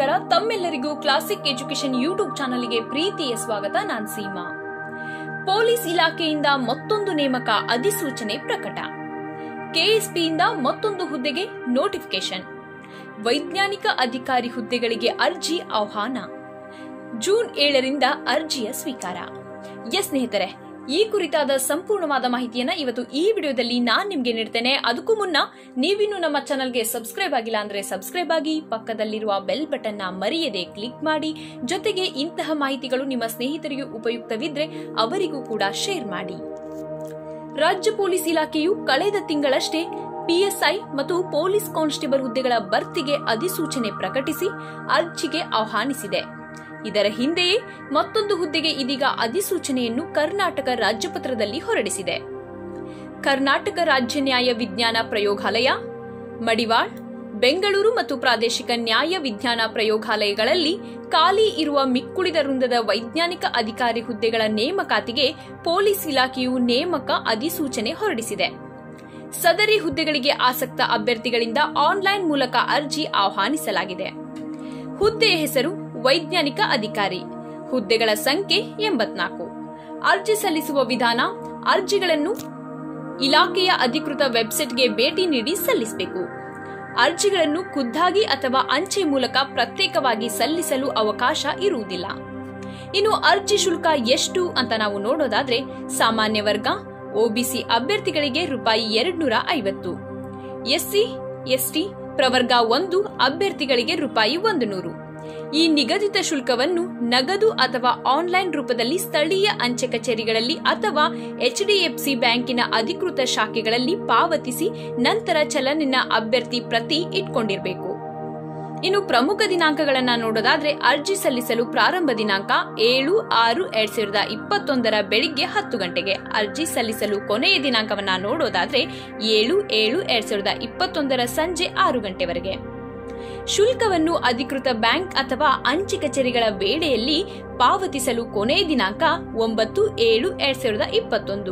ನಮಸ್ಕಾರ ತಮ್ಮೆಲ್ಲರಿಗೂ classic education YouTube ಚಾನಲ್ಗೆ ಪ್ರೀತಿಯ ಸ್ವಾಗತ ನಾನ್ ಸೀಮಾ ಪೊಲೀಸ್ ಇಲಾಖೆಯಿಂದ ಮತ್ತೊಂದು ನೇಮಕ ಅಧಿಸೂಚನೆ ಪ್ರಕಟ ಕೆಎಸ್ಪಿಯಿಂದ ಮತ್ತೊಂದು ಹುದ್ದೆಗೆ ನೋಟಿಫಿಕೇಶನ್ ವೈಜ್ಞಾನಿಕ ಅಧಿಕಾರಿ ಹುದ್ದೆಗಳಿಗೆ ಅರ್ಜಿ ಆಹ್ವಾನ ಜೂನ್ ಏಳರಿಂದ ಅರ್ಜಿಯ ಸ್ವೀಕಾರ ಎಸ್ ಸ್ನೇಹಿತರೆ ಈ ಕುರಿತಾದ ಸಂಪೂರ್ಣವಾದ ಮಾಹಿತಿಯನ್ನ ಇವತ್ತು ಈ ವಿಡಿಯೋದಲ್ಲಿ ನಾನ್ ನಿಮ್ಗೆ ನೀಡ್ತೇನೆ ಅದಕ್ಕೂ ಮುನ್ನ ನೀವಿನ್ನು ನಮ್ಮ ಚಾನಲ್ಗೆ ಸಬ್ಸ್ಕ್ರೈಬ್ ಆಗಿಲ್ಲ ಅಂದ್ರೆ ಸಬ್ಸ್ಕ್ರೈಬ್ ಆಗಿ ಪಕ್ಕದಲ್ಲಿರುವ ಬೆಲ್ ಬಟನ್ ನ ಮರೆಯದೆ ಕ್ಲಿಕ್ ಮಾಡಿ ಜೊತೆಗೆ ಇಂತಹ ಮಾಹಿತಿಗಳು ನಿಮ್ಮ ಸ್ನೇಹಿತರಿಗೂ ಉಪಯುಕ್ತವಿದ್ರೆ ಅವರಿಗೂ ಕೂಡ ಶೇರ್ ಮಾಡಿ ರಾಜ್ಯ ಪೊಲೀಸ್ ಇಲಾಖೆಯು ಕಳೆದ ತಿಂಗಳಷ್ಟೇ ಪಿಎಸ್ಐ ಮತ್ತು ಪೊಲೀಸ್ ಕಾನ್ಸ್ಟೇಬಲ್ ಹುದ್ದೆಗಳ ಭರ್ತಿಗೆ ಅಧಿಸೂಚನೆ ಪ್ರಕಟಿಸಿ ಅರ್ಜಿಗೆ ಆಹ್ವಾನಿಸಿದೆ ಇದರ ಹಿಂದೆಯೇ ಮತ್ತೊಂದು ಹುದ್ದೆಗೆ ಇದೀಗ ಅಧಿಸೂಚನೆಯನ್ನು ಕರ್ನಾಟಕ ರಾಜ್ಯಪತ್ರದಲ್ಲಿ ಹೊರಡಿಸಿದೆ ಕರ್ನಾಟಕ ರಾಜ್ಯ ನ್ಯಾಯ ವಿಜ್ಞಾನ ಪ್ರಯೋಗಾಲಯ ಮಡಿವಾಳ್ ಬೆಂಗಳೂರು ಮತ್ತು ಪ್ರಾದೇಶಿಕ ನ್ಯಾಯ ವಿಜ್ಞಾನ ಪ್ರಯೋಗಾಲಯಗಳಲ್ಲಿ ಖಾಲಿ ಇರುವ ಮಿಕ್ಕುಳಿದ ವೃಂದದ ವೈಜ್ಞಾನಿಕ ಅಧಿಕಾರಿ ಹುದ್ದೆಗಳ ನೇಮಕಾತಿಗೆ ಪೊಲೀಸ್ ಇಲಾಖೆಯು ನೇಮಕ ಅಧಿಸೂಚನೆ ಹೊರಡಿಸಿದೆ ಸದರಿ ಹುದ್ದೆಗಳಿಗೆ ಆಸಕ್ತ ಅಭ್ಯರ್ಥಿಗಳಿಂದ ಆನ್ಲೈನ್ ಮೂಲಕ ಅರ್ಜಿ ಆಹ್ವಾನಿಸಲಾಗಿದೆ ಹುದ್ದೆಯ ಹೆಸರು ವೈಜ್ಞಾನಿಕ ಅಧಿಕಾರಿ ಹುದ್ದೆಗಳ ಸಂಖ್ಯೆ ಎಂಬತ್ನಾಲ್ಕು ಅರ್ಜಿ ಸಲ್ಲಿಸುವ ವಿಧಾನ ಅರ್ಜಿಗಳನ್ನು ಇಲಾಖೆಯ ಅಧಿಕೃತ ವೆಬ್ಸೈಟ್ಗೆ ಭೇಟಿ ನೀಡಿ ಸಲ್ಲಿಸಬೇಕು ಅರ್ಜಿಗಳನ್ನು ಖುದ್ದಾಗಿ ಅಥವಾ ಅಂಚೆ ಮೂಲಕ ಪ್ರತ್ಯೇಕವಾಗಿ ಸಲ್ಲಿಸಲು ಅವಕಾಶ ಇರುವುದಿಲ್ಲ ಇನ್ನು ಅರ್ಜಿ ಶುಲ್ಕ ಎಷ್ಟು ಅಂತ ನಾವು ನೋಡೋದಾದ್ರೆ ಸಾಮಾನ್ಯ ವರ್ಗ ಒಬಿಸಿ ಅಭ್ಯರ್ಥಿಗಳಿಗೆ ರೂಪಾಯಿ ಎರಡ್ನೂರ ಐವತ್ತು ಎಸ್ಸಿ ಎಸ್ಟಿ ಪ್ರವರ್ಗ ಒಂದು ಅಭ್ಯರ್ಥಿಗಳಿಗೆ ರೂಪಾಯಿ ಒಂದು ನೂರು ಈ ನಿಗದಿತ ಶುಲ್ಕವನ್ನು ನಗದು ಅಥವಾ ಆನ್ಲೈನ್ ರೂಪದಲ್ಲಿ ಸ್ಥಳೀಯ ಅಂಚೆ ಕಚೇರಿಗಳಲ್ಲಿ ಅಥವಾ ಎಚ್ಡಿಎಫ್ಸಿ ಬ್ಯಾಂಕಿನ ಅಧಿಕೃತ ಶಾಖೆಗಳಲ್ಲಿ ಪಾವತಿಸಿ ನಂತರ ಚಲನಿನ ಅಭ್ಯರ್ಥಿ ಪ್ರತಿ ಇಟ್ಕೊಂಡಿರಬೇಕು ಇನ್ನು ಪ್ರಮುಖ ದಿನಾಂಕಗಳನ್ನ ನೋಡೋದಾದ್ರೆ ಅರ್ಜಿ ಸಲ್ಲಿಸಲು ಪ್ರಾರಂಭ ದಿನಾಂಕ ಏಳು ಆರು ಎರಡ್ ಸಾವಿರದ ಇಪ್ಪತ್ತೊಂದರ ಬೆಳಿಗ್ಗೆ ಹತ್ತು ಗಂಟೆಗೆ ಅರ್ಜಿ ಸಲ್ಲಿಸಲು ಕೊನೆಯ ದಿನಾಂಕವನ್ನ ನೋಡೋದಾದ್ರೆ ಏಳು ಏಳು ಎರಡ್ ಸಾವಿರದ ಇಪ್ಪತ್ತೊಂದರ ಸಂಜೆ ಆರು ಗಂಟೆವರೆಗೆ ಶುಲ್ಕವನ್ನು ಅಧಿಕೃತ ಬ್ಯಾಂಕ್ ಅಥವಾ ಅಂಚೆ ಕಚೇರಿಗಳ ವೇಳೆಯಲ್ಲಿ ಪಾವತಿಸಲು ಕೊನೆಯ ದಿನಾಂಕ ಒಂಬತ್ತು ಏಳು ಎರಡ್ ಸಾವಿರದ ಇಪ್ಪತ್ತೊಂದು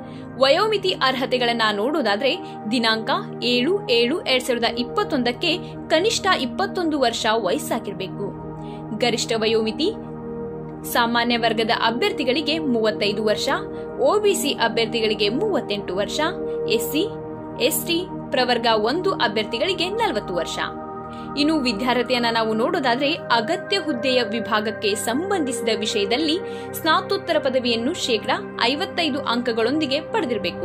ವಯೋಮಿತಿ ಅರ್ಹತೆಗಳನ್ನ ನೋಡೋದಾದ್ರೆ ದಿನಾಂಕ ಏಳು ಏಳು ಎರಡ್ ಸಾವಿರದ ಇಪ್ಪತ್ತೊಂದಕ್ಕೆ ಕನಿಷ್ಠ ಇಪ್ಪತ್ತೊಂದು ವರ್ಷ ವಯಸ್ಸಾಗಿರಬೇಕು ಗರಿಷ್ಠ ವಯೋಮಿತಿ ಸಾಮಾನ್ಯ ವರ್ಗದ ಅಭ್ಯರ್ಥಿಗಳಿಗೆ ಮೂವತ್ತೈದು ವರ್ಷ ಒಬಿಸಿ ಅಭ್ಯರ್ಥಿಗಳಿಗೆ ಮೂವತ್ತೆಂಟು ವರ್ಷ ಎಸ್ಸಿ ಎಸ್ಟಿ ಪ್ರವರ್ಗ ಒಂದು ಅಭ್ಯರ್ಥಿಗಳಿಗೆ ನಲವತ್ತು ವರ್ಷ ಇನ್ನು ವಿದ್ಯಾರ್ಹತೆಯನ್ನ ನಾವು ನೋಡೋದಾದ್ರೆ ಅಗತ್ಯ ಹುದ್ದೆಯ ವಿಭಾಗಕ್ಕೆ ಸಂಬಂಧಿಸಿದ ವಿಷಯದಲ್ಲಿ ಸ್ನಾತೋತ್ತರ ಪದವಿಯನ್ನು ಶೇಕಡಾ ಐವತ್ತೈದು ಅಂಕಗಳೊಂದಿಗೆ ಪಡೆದಿರಬೇಕು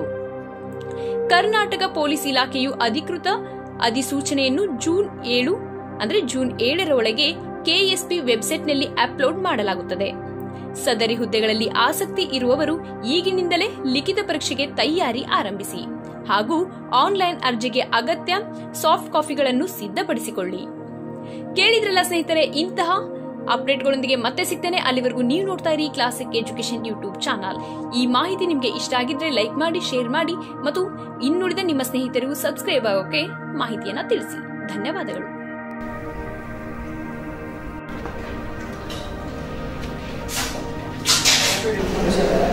ಕರ್ನಾಟಕ ಪೊಲೀಸ್ ಇಲಾಖೆಯು ಅಧಿಕೃತ ಅಧಿಸೂಚನೆಯನ್ನು ಜೂನ್ ಏಳು ಅಂದ್ರೆ ಜೂನ್ ಏಳರ ಒಳಗೆ ಕೆಎಸ್ಪಿ ವೆಬ್ಸೈಟ್ನಲ್ಲಿ ಅಪ್ಲೋಡ್ ಮಾಡಲಾಗುತ್ತದೆ ಸದರಿ ಹುದ್ದೆಗಳಲ್ಲಿ ಆಸಕ್ತಿ ಇರುವವರು ಈಗಿನಿಂದಲೇ ಲಿಖಿತ ಪರೀಕ್ಷೆಗೆ ತಯಾರಿ ಆರಂಭಿಸಿ ಹಾಗೂ ಆನ್ಲೈನ್ ಅರ್ಜಿಗೆ ಅಗತ್ಯ ಸಾಫ್ಟ್ ಕಾಪಿಗಳನ್ನು ಸಿದ್ಧಪಡಿಸಿಕೊಳ್ಳಿ ಕೇಳಿದ್ರಲ್ಲ ಸ್ನೇಹಿತರೆ ಇಂತಹ ಅಪ್ಡೇಟ್ಗಳೊಂದಿಗೆ ಮತ್ತೆ ಸಿಗ್ತೇನೆ ಅಲ್ಲಿವರೆಗೂ ನೀವು ನೋಡ್ತಾ ಇರಿ ಕ್ಲಾಸಿಕ್ ಎಜುಕೇಶನ್ ಯೂಟ್ಯೂಬ್ ಚಾನಲ್ ಈ ಮಾಹಿತಿ ನಿಮಗೆ ಇಷ್ಟ ಆಗಿದ್ರೆ ಲೈಕ್ ಮಾಡಿ ಶೇರ್ ಮಾಡಿ ಮತ್ತು ಇನ್ನುಳಿದ ನಿಮ್ಮ ಸ್ನೇಹಿತರಿಗೂ ಸಬ್ಸ್ಕ್ರೈಬ್ ಆಗೋಕೆ ಮಾಹಿತಿಯನ್ನ ತಿಳಿಸಿ ಧನ್ಯವಾದಗಳು Thank you.